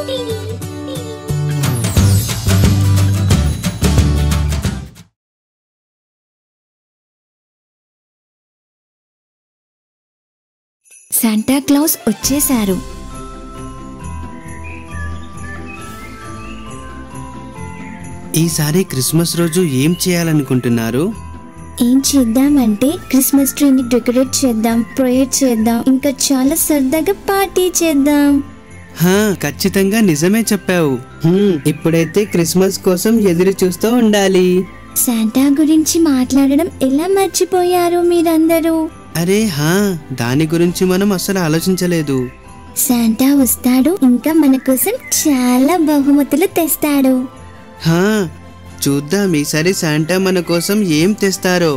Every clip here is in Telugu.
శాంటా క్లాస్ వచ్చేశారు ఈసారి క్రిస్మస్ రోజు ఏం చేయాలనుకుంటున్నారు ఏం చేద్దామంటే క్రిస్మస్ ట్రీని డెకరేట్ చేద్దాం ప్రేయర్ చేద్దాం ఇంకా చాలా సరదాగా పార్టీ చేద్దాం హా ఖచ్చితంగా నిజమే చెప్పావు హ్మ్, ఇప్పుడైతే క్రిస్మస్ కోసం ఎదురు చూస్తూ ఉండాలి శాంటా గురించి మాట్లాడడం ఎలా మర్చిపోయారు మీరందరూ అరే హా దాని గురించి మనం అసలు ఆలోచించలేదు శాంటా వస్తాడు ఇంకా మన కోసం చాలా బహుమతులు తెస్తాడు హా చూద్దాం ఈసారి శాంటా మన కోసం ఏం తెస్తారో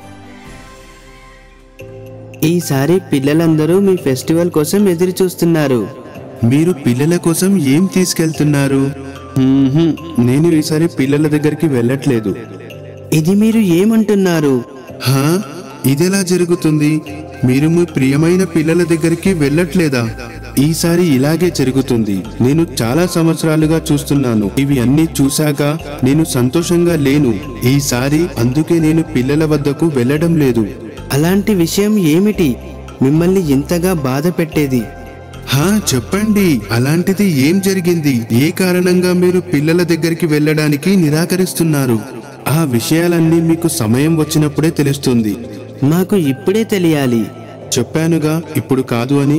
ఈసారి పిల్లలందరూ మీ ఫెస్టివల్ కోసం ఎదురు చూస్తున్నారు మీరు పిల్లల కోసం ఏం తీసుకెళ్తున్నారు మ్మ్హ్మ్. నేను ఈసారి పిల్లల దగ్గరికి వెళ్ళట్లేదు ఇది మీరు ఏమంటున్నారు హా ఇదెలా జరుగుతుంది మీరు మీ ప్రియమైన పిల్లల దగ్గరికి వెళ్ళట్లేదా ఈసారి ఇలాగే జరుగుతుంది నేను చాలా సంవత్సరాలుగా చూస్తున్నాను ఇవి అన్ని చూశాక నేను సంతోషంగా లేను ఈసారి అందుకే నేను పిల్లల వద్దకు వెళ్ళడం లేదు అలాంటి విషయం ఏమిటి మిమ్మల్ని ఇంతగా బాధ పెట్టేది హా చెప్పండి అలాంటిది ఏం జరిగింది ఏ కారణంగా మీరు పిల్లల దగ్గరికి వెళ్ళడానికి నిరాకరిస్తున్నారు ఆ విషయాలన్నీ మీకు సమయం వచ్చినప్పుడే తెలుస్తుంది మాకు ఇప్పుడే తెలియాలి చెప్పానుగా ఇప్పుడు కాదు అని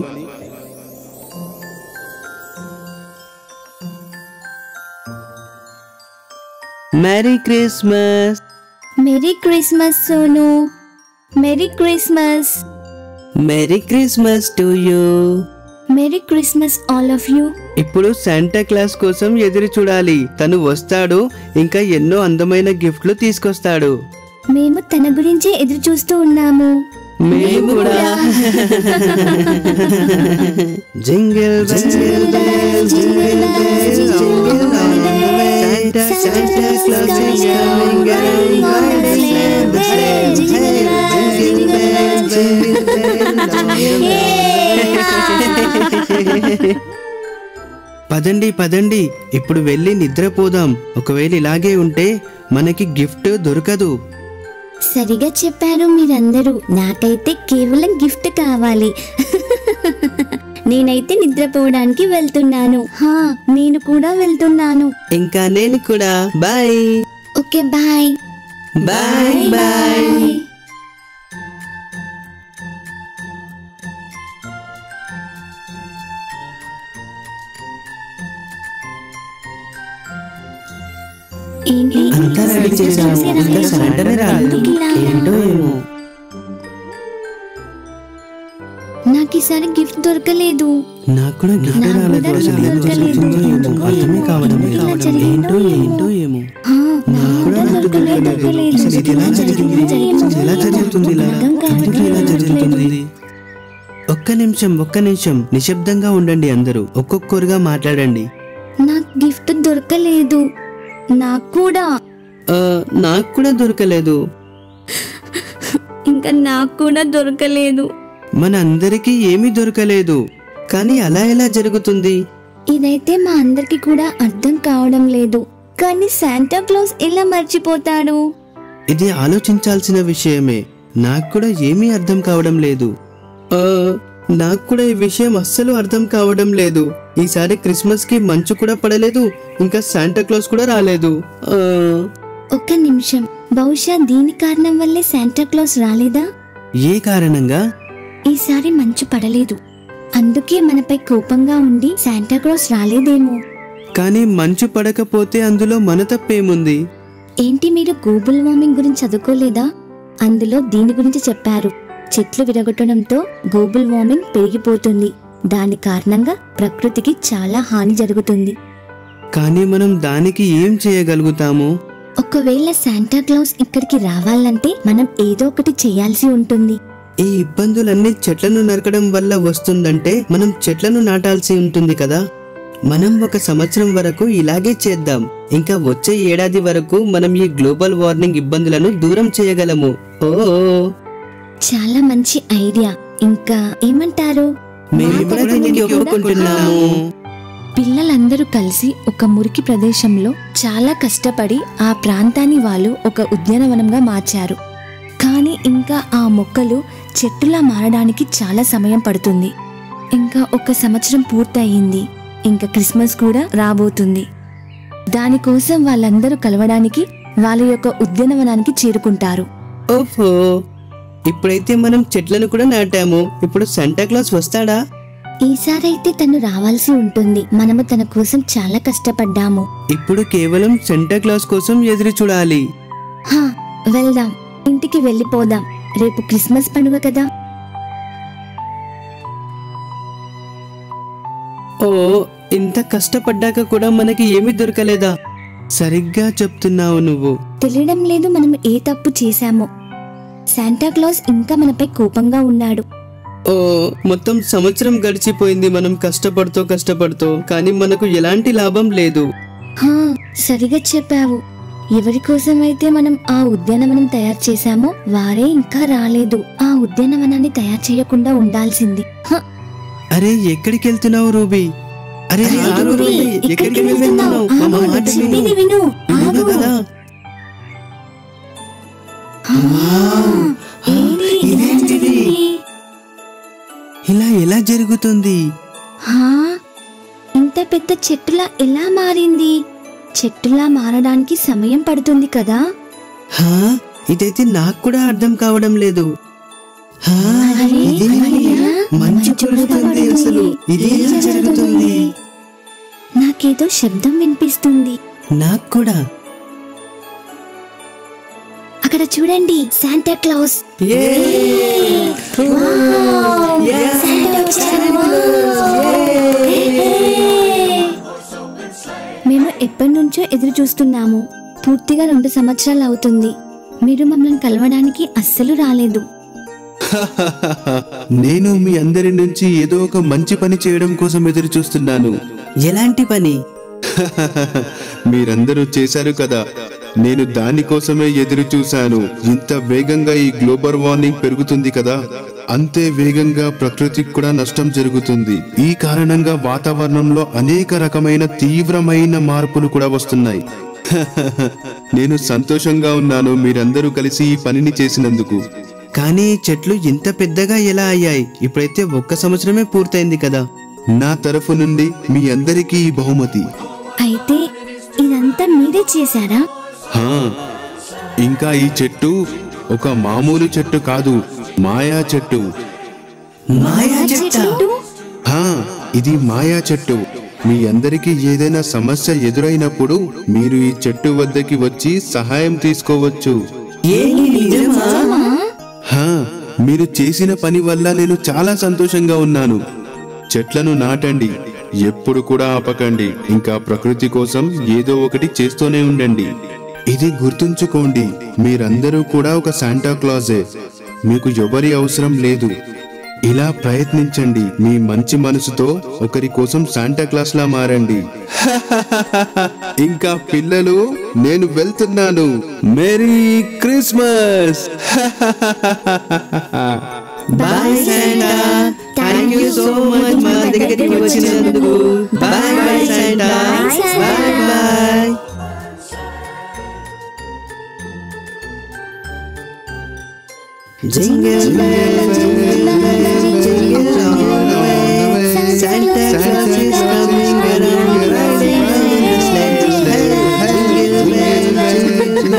merry christmas merry christmas Sonu merry christmas merry christmas to you merry christmas all of you ఇప్పుడు శాంటా క్లాస్ కోసం ఎదురు చూడాలి తను వస్తాడు ఇంకా ఎన్నో అందమైన గిఫ్ట్లు తీసుకొస్తాడు మేము తన గురించే ఎదురు చూస్తూ ఉన్నాము మేము కూడా జింగిల్ పదండి పదండి ఇప్పుడు వెళ్ళి నిద్రపోదాం ఒకవేళ ఇలాగే ఉంటే మనకి గిఫ్ట్ దొరకదు సరిగా చెప్పారు మీరందరూ నాకైతే కేవలం గిఫ్ట్ కావాలి నేనైతే నిద్రపోవడానికి వెళ్తున్నాను హా నేను కూడా వెళ్తున్నాను ఇంకా నేను కూడా bye okay bye bye bye ఏంటి అంతా రెడీ చేశాము ఇంకా శాంటానే రాలేదు ఏంటో ఏమో నాకు ఈసారి గిఫ్ట్ దొరకలేదు నాకు కూడా గిఫ్ట్ నాకు రాలేదు కూడా అసలు ఏం దొరకలేదు. జరుగుతుందో ఏమో అర్థమే కావడం లేదు. ఇలా జరిగిందో ఏంటో ఏమో. ఏంటో ఏమో హా, నాకు కూడా దొరకలేదు దొరకలేదు అసలు ఇది ఎలా జరిగింది అసలు ఎలా జరుగుతుంది ఇలా అర్థం ఎందుకు ఇలా కావట్లేదు. జరుగుతుంది ఒక్క నిమిషం ఒక్క నిమిషం నిశ్శబ్దంగా ఉండండి అందరూ ఒక్కొక్కరుగా మాట్లాడండి నాకు గిఫ్ట్ దొరకలేదు నాకు కూడా ఆ, నాకు కూడా దొరకలేదు ఇంకా నాకు కూడా దొరకలేదు మన అందరికీ ఏమీ దొరకలేదు కానీ అలా ఎలా జరుగుతుంది ఇదైతే మా అందరికి కూడా అర్థం కావడం లేదు కానీ శాంటా క్లాస్ ఎలా మర్చిపోతాడు ఇది ఆలోచించాల్సిన విషయమే నాకు కూడా ఏమీ అర్థం కావడం లేదు ఆ, నాకు కూడా ఈ విషయం అస్సలు అర్థం కావడం లేదు ఈసారి క్రిస్మస్ కి మంచు కూడా పడలేదు ఇంకా శాంటా క్లాస్ కూడా రాలేదు ఆ, ఒక్క నిమిషం బహుశా దీని కారణం వల్లే శాంటా క్లాస్ రాలేదా ఏ కారణంగా ఈసారి మంచు పడలేదు అందుకే మనపై కోపంగా ఉండి శాంటా క్లాస్ రాలేదేమో కానీ మంచు పడకపోతే అందులో మన తప్పేముంది ఏంటి మీరు గ్లోబల్ వార్మింగ్ గురించి చదువుకోలేదా అందులో దీని గురించి చెప్పారు చెట్లు విరగొట్టడంతో గ్లోబల్ వార్మింగ్ పెరిగిపోతుంది దాని కారణంగా ప్రకృతికి చాలా హాని జరుగుతుంది కానీ మనం దానికి ఏం చేయగలుగుతాము ఒకవేళ శాంటా క్లాస్ ఇక్కడికి రావాలంటే మనం ఏదో ఒకటి చేయాల్సి ఉంటుంది ఈ ఇబ్బందులన్నీ చెట్లను నరకడం వల్ల వస్తుందంటే మనం చెట్లను నాటాల్సి ఉంటుంది కదా మనం ఒక సంవత్సరం వరకు ఇలాగే చేద్దాం ఇంకా వచ్చే ఏడాది వరకు మనం ఈ గ్లోబల్ వార్మింగ్ ఇబ్బందులను దూరం చేయగలము ఓ చాలా మంచి ఐడియా ఇంకా ఏమంటారు మేము కూడా దీనికి ఒప్పుకుంటున్నాము పిల్లలందరూ వాళ్ళందరూ కలిసి ఒక మురికి ప్రదేశంలో చాలా కష్టపడి ఆ ప్రాంతాన్ని వాళ్ళు ఒక ఉద్యానవనంగా మార్చారు కానీ ఇంకా ఆ మొక్కలు చెట్టులా మారడానికి చాలా సమయం పడుతుంది ఇంకా ఒక సంవత్సరం పూర్తయింది ఇంకా క్రిస్మస్ కూడా రాబోతుంది దానికోసం వాళ్ళందరూ కలవడానికి వాళ్ళ యొక్క ఉద్యానవనానికి చేరుకుంటారు ఓహో ఇప్పుడైతే మనం చెట్లను కూడా నాటాము ఇప్పుడు సెంటా క్లాస్ వస్తాడా ఈసారైతే తను రావాల్సి ఉంటుంది మనము తన కోసం చాలా కష్టపడ్డాము ఇప్పుడు కేవలం సెంటా క్లాస్ కోసం ఎదురు చూడాలి హా వెళ్దాం ఇంటికి వెళ్ళిపోదాం రేపు క్రిస్మస్ పండుగ కదా ఓ ఇంత కష్టపడ్డాక కూడా మనకి ఏమీ దొరకలేదా సరిగ్గా చెప్తున్నావు నువ్వు తెలియడం లేదు మనం ఏ తప్పు చేశామో శాంటా క్లాస్ ఇంకా మనపై కోపంగా ఉన్నాడు ఓ మొత్తం సంవత్సరం గడిచిపోయింది మనం కష్టపడుతూ కష్టపడుతూ కానీ మనకు ఎలాంటి లాభం లేదు హా సరిగా చెప్పావు ఎవరి కోసమైతే మనం ఆ ఉద్యానవనం తయారు చేశామో వారే ఇంకా రాలేదు ఆ ఉద్యానవనాన్ని తయారు చేయకుండా ఉండాల్సింది హ, అరే ఎక్కడికి వెళ్తున్నావు రూబీ అరే అరే, ఆగు రూబీ, రూబీ, ఎక్కడికి వెళ్తున్నావు మా ఆగు, మాట చెప్పేది విను. విను విను ఆగు. కదా ఆ, ఏంటి ఇలా ఇదేంటిది? జరిగింది? ఇలా ఎలా జరుగుతుంది హా ఇంత పెద్ద చెట్టులా ఎలా మారింది చెట్టులా మారడానికి సమయం పడుతుంది కదా హా ఇదైతే నాకు కూడా అర్థం కావడం లేదు హా అరే, ఇదేంటి? అయ్యా, మంచు మంచు కురుస్తుంది పడుతుంది. అసలు ఇది ఏం ఎలా జరుగుతుంది నాకేదో శబ్దం వినిపిస్తుంది నాకు కూడా అక్కడ చూడండి శాంటా క్లాస్ మేము ఎప్పటి నుంచో ఎదురు చూస్తున్నాము పూర్తిగా రెండు సంవత్సరాలు అవుతుంది మీరు మమ్మల్ని కలవడానికి అస్సలు రాలేదు నేను మీ అందరి నుంచి ఏదో ఒక మంచి పని చేయడం కోసం ఎదురు చూస్తున్నాను ఎలాంటి పని మీరందరూ చేశారు కదా నేను దానికోసమే ఎదురు చూశాను ఇంత వేగంగా ఈ గ్లోబల్ వార్మింగ్ పెరుగుతుంది కదా అంతే వేగంగా ప్రకృతికి కూడా నష్టం జరుగుతుంది ఈ కారణంగా వాతావరణంలో అనేక రకమైన తీవ్రమైన మార్పులు కూడా వస్తున్నాయి నేను సంతోషంగా ఉన్నాను మీరందరూ కలిసి ఈ పనిని చేసినందుకు కానీ ఈ చెట్లు ఇంత పెద్దగా ఎలా అయ్యాయి ఇప్పుడైతే ఒక్క సంవత్సరమే పూర్తయింది కదా నా తరఫు నుండి మీ అందరికీ ఈ బహుమతి అయితే ఇదంతా మీరే చేశారా హా ఇంకా ఈ చెట్టు ఒక మామూలు చెట్టు కాదు మాయా చెట్టు మాయా చెట్ట చెట్టు హా ఇది మాయా చెట్టు మీ అందరికీ ఏదైనా సమస్య ఎదురైనప్పుడు మీరు ఈ చెట్టు వద్దకి వచ్చి సహాయం తీసుకోవచ్చు ఏంటి నిజమా హా మీరు చేసిన పని వల్ల నేను చాలా సంతోషంగా ఉన్నాను చెట్లను నాటండి ఎప్పుడు కూడా ఆపకండి ఇంకా ప్రకృతి కోసం ఏదో ఒకటి చేస్తూనే ఉండండి ఇది గుర్తుంచుకోండి మీరందరూ కూడా ఒక శాంటా క్లాజే మీకు ఎవరి అవసరం లేదు ఇలా ప్రయత్నించండి మీ మంచి మనసుతో ఒకరి కోసం శాంటా క్లాస్ లా మారండి ఇంకా పిల్లలు నేను వెళ్తున్నాను merry christmas bye Santa thank you so much మా దగ్గరికి వచ్చినందుకు bye bye Santa bye bye jingle bell jingle all the way Santa Claus is coming around riding on the sled jingle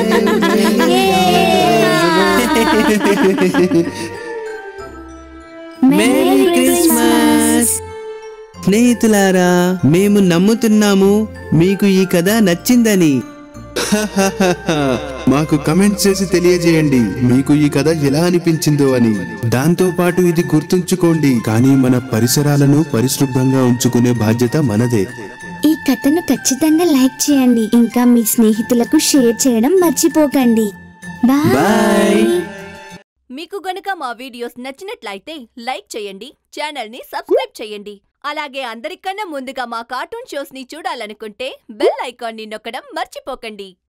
merry christmas స్నేహితులారా మేము నమ్ముతున్నాము మీకు ఈ కథ నచ్చిందని మాకు కమెంట్ చేసి తెలియజేయండి మీకు ఈ కథ ఎలా అనిపించిందో అని దాంతో పాటు ఇది గుర్తుంచుకోండి కానీ మన పరిసరాలను పరిశుభ్రంగా ఉంచుకునే బాధ్యత మనదే ఈ కథను ఖచ్చితంగా లైక్ చేయండి ఇంకా మీ స్నేహితులకు షేర్ చేయడం మర్చిపోకండి బాయ్ బాయ్ మీకు గనుక మా వీడియోస్ నచ్చినట్లయితే లైక్ చేయండి ఛానల్ ని సబ్స్క్రైబ్ చేయండి అలాగే అందరికన్నా ముందుగా మా కార్టూన్ షోస్ ని చూడాలనుకుంటే బెల్ ఐకాన్ ని నొక్కడం మర్చిపోకండి